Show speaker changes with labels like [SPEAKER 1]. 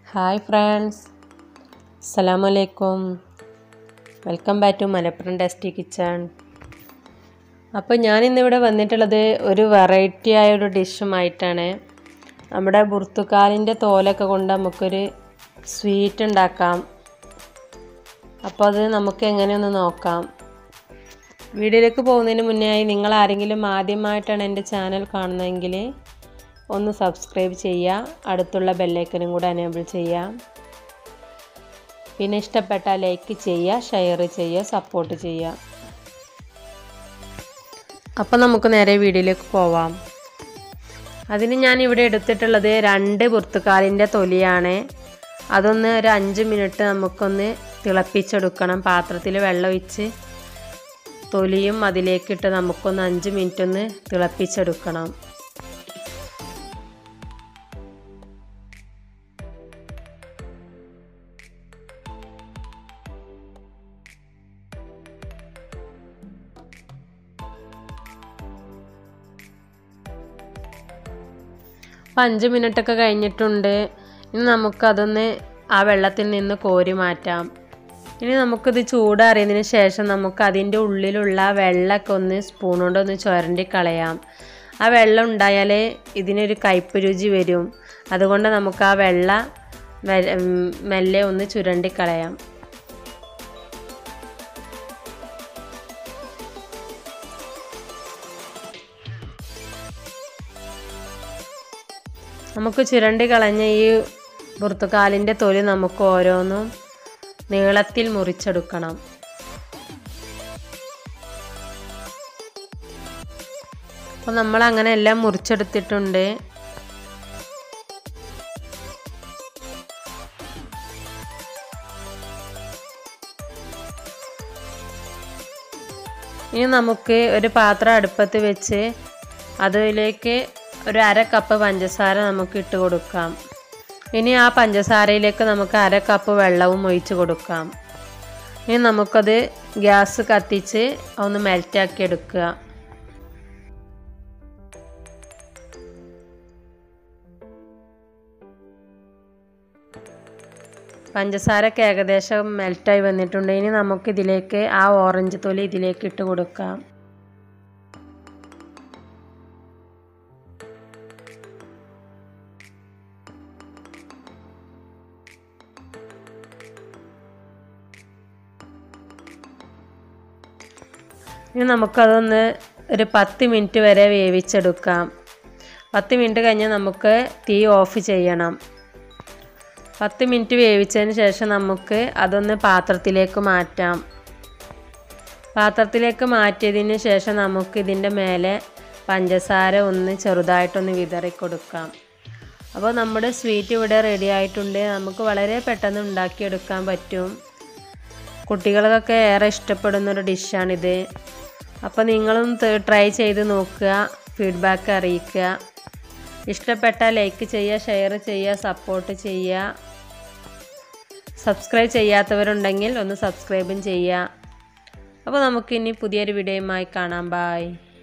[SPEAKER 1] hi friends അസ്സലാമലൈക്കും welcome back to Malappuram tasty kitchen അപ്പോൾ ഞാൻ ഇന്നിവിടെ വന്നിട്ടുള്ളത് ഒരു വെറൈറ്റി ആയ ഒരു ഡിഷുമായിട്ടാണ് നമ്മുടെ ബുർത്തുക്കാലിൻ്റെ തോലൊക്കെ കൊണ്ട് നമുക്കൊരു സ്വീറ്റ് ഉണ്ടാക്കാം അപ്പോൾ അത് നമുക്ക് എങ്ങനെയൊന്ന് നോക്കാം വീഡിയോയിലേക്ക് പോകുന്നതിന് മുന്നേ ആയി നിങ്ങൾ ആരെങ്കിലും ആദ്യമായിട്ടാണ് എൻ്റെ ചാനൽ കാണുന്നതെങ്കിൽ ഒന്ന് സബ്സ്ക്രൈബ് ചെയ്യുക അടുത്തുള്ള ബെല്ലൈക്കനും കൂടെ എനേബിൾ ചെയ്യാം പിന്നെ ഇഷ്ടപ്പെട്ടാൽ ലൈക്ക് ചെയ്യുക ഷെയർ ചെയ്യുക സപ്പോർട്ട് ചെയ്യുക അപ്പോൾ നമുക്ക് നേരെ വീഡിയോയിലേക്ക് പോവാം അതിന് ഞാൻ ഇവിടെ എടുത്തിട്ടുള്ളത് രണ്ട് പുറത്തുകാലിൻ്റെ തൊലിയാണ് അതൊന്ന് ഒരു അഞ്ച് മിനിറ്റ് നമുക്കൊന്ന് തിളപ്പിച്ചെടുക്കണം പാത്രത്തിൽ വെള്ളം ഒഴിച്ച് തൊലിയും അതിലേക്കിട്ട് നമുക്കൊന്ന് അഞ്ച് മിനിറ്റ് ഒന്ന് തിളപ്പിച്ചെടുക്കണം അപ്പം അഞ്ച് മിനിറ്റൊക്കെ കഴിഞ്ഞിട്ടുണ്ട് ഇനി നമുക്കതൊന്ന് ആ വെള്ളത്തിൽ നിന്ന് കോരി മാറ്റാം ഇനി നമുക്കിത് ചൂടാറിയതിന് ശേഷം നമുക്ക് അതിൻ്റെ ഉള്ളിലുള്ള വെള്ളമൊക്കെ ഒന്ന് സ്പൂൺ കൊണ്ടൊന്ന് ചുരണ്ടി കളയാം ആ വെള്ളം ഉണ്ടായാലേ ഇതിനൊരു കയ്പ്പ് രുചി വരും അതുകൊണ്ട് നമുക്ക് ആ വെള്ള മെല്ലെ ഒന്ന് ചുരണ്ടി കളയാം നമുക്ക് ചുരണ്ടി കളഞ്ഞ ഈ പുറത്തുകാലിൻ്റെ തൊലി നമുക്ക് ഓരോന്നും നീളത്തിൽ മുറിച്ചെടുക്കണം അപ്പോൾ നമ്മൾ അങ്ങനെ എല്ലാം മുറിച്ചെടുത്തിട്ടുണ്ട് ഇനി നമുക്ക് ഒരു പാത്രം അടുപ്പത്ത് വെച്ച് അതിലേക്ക് ഒരു അര കപ്പ് പഞ്ചസാര നമുക്ക് ഇട്ട് കൊടുക്കാം ഇനി ആ പഞ്ചസാരയിലേക്ക് നമുക്ക് അര കപ്പ് വെള്ളവും ഒഴിച്ച് കൊടുക്കാം ഇനി നമുക്കത് ഗ്യാസ് കത്തിച്ച് ഒന്ന് മെൽറ്റാക്കി എടുക്കുക പഞ്ചസാരക്ക് ഏകദേശം മെൽറ്റായി വന്നിട്ടുണ്ട് ഇനി നമുക്കിതിലേക്ക് ആ ഓറഞ്ച് തൊലി ഇതിലേക്ക് ഇട്ട് കൊടുക്കാം ഇനി നമുക്കതൊന്ന് ഒരു പത്ത് മിനിറ്റ് വരെ വേവിച്ചെടുക്കാം പത്ത് മിനിറ്റ് കഴിഞ്ഞ് നമുക്ക് തീ ഓഫ് ചെയ്യണം പത്ത് മിനിറ്റ് വേവിച്ചതിന് ശേഷം നമുക്ക് അതൊന്ന് പാത്രത്തിലേക്ക് മാറ്റാം പാത്രത്തിലേക്ക് മാറ്റിയതിന് ശേഷം നമുക്ക് ഇതിൻ്റെ മേലെ പഞ്ചസാര ഒന്ന് ചെറുതായിട്ടൊന്ന് വിതറി കൊടുക്കാം അപ്പോൾ നമ്മുടെ സ്വീറ്റ് ഇവിടെ റെഡി ആയിട്ടുണ്ട് നമുക്ക് വളരെ പെട്ടെന്ന് ഉണ്ടാക്കിയെടുക്കാൻ പറ്റും കുട്ടികൾക്കൊക്കെ ഏറെ ഇഷ്ടപ്പെടുന്ന ഒരു ഡിഷാണിത് അപ്പോൾ നിങ്ങളും ട്രൈ ചെയ്ത് നോക്കുക ഫീഡ്ബാക്ക് അറിയിക്കുക ഇഷ്ടപ്പെട്ടാൽ ലൈക്ക് ചെയ്യുക ഷെയർ ചെയ്യുക സപ്പോർട്ട് ചെയ്യുക സബ്സ്ക്രൈബ് ചെയ്യാത്തവരുണ്ടെങ്കിൽ ഒന്ന് സബ്സ്ക്രൈബും ചെയ്യുക അപ്പോൾ നമുക്കിനി പുതിയൊരു വീഡിയോയുമായി കാണാം ബായ്